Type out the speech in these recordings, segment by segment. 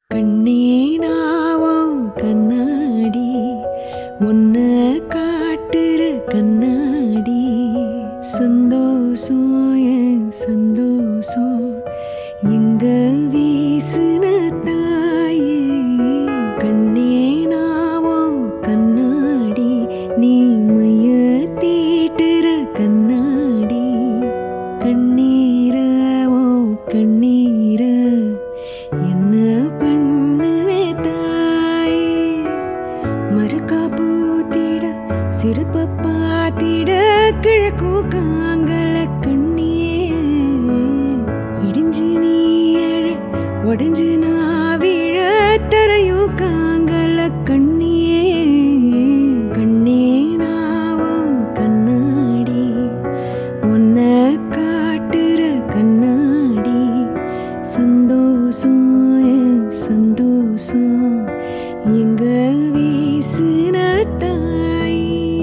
கண்ணே நாவோ கண்ணாடி உன்ன காட்டுற கண்ணாடி சந்தோஷம் என் சந்தோஷம் எங்க வீசுன தாயே கண்ணே நாவோ கண்ணாடி நீ மைய தீட்டுற கண்ணாடி கண்ணீர ஓ கண்ணீர என்ன பண்ணுவே தாயே மறுக்கா பூத்திட சிறப்ப பாத்திட கிழக்கும் காங்கல கண்ணியே இடிஞ்சு நீ அழ உடஞ்சு நான் விழ தரையும் காங்கல கண்ணியே கண்ணே நாவோ கண்ணாடி உன்னை காட்டுற கண்ணாடி சந்தோஷம் என் சந்தோஷம் எங்க வீசுன தாய்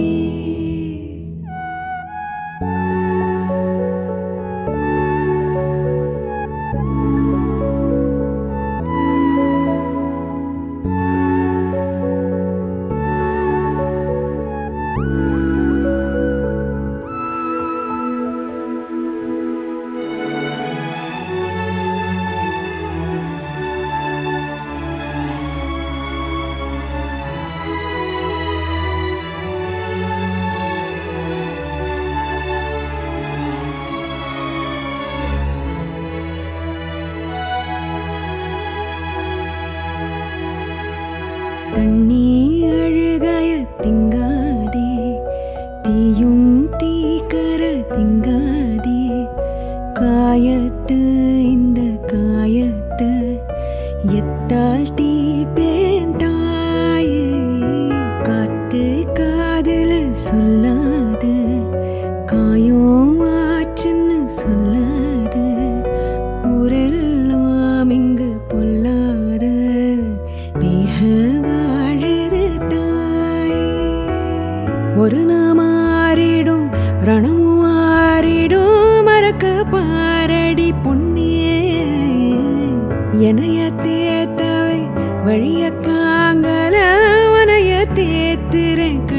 தண்ணி அழுகாய திங்காதே தீயும் தீக்கர திங்காதே காயத்து இந்த காயத்து எத்தால் தீ பேந்தாயே காத்து காதல சொல்லாது காயம் ஆச்சுன்னு சொல்லாது ஊரெல்லாம் இங்கு பொல்லாத மிக வாழுது தாய் ஒரு நாள் மாறிடும் ரணமும் மாறிடும் மறக்க பாரடி பொன்னியே எனைய தேத்தவை வழிய காங்கல உனைய தேத்துறேன்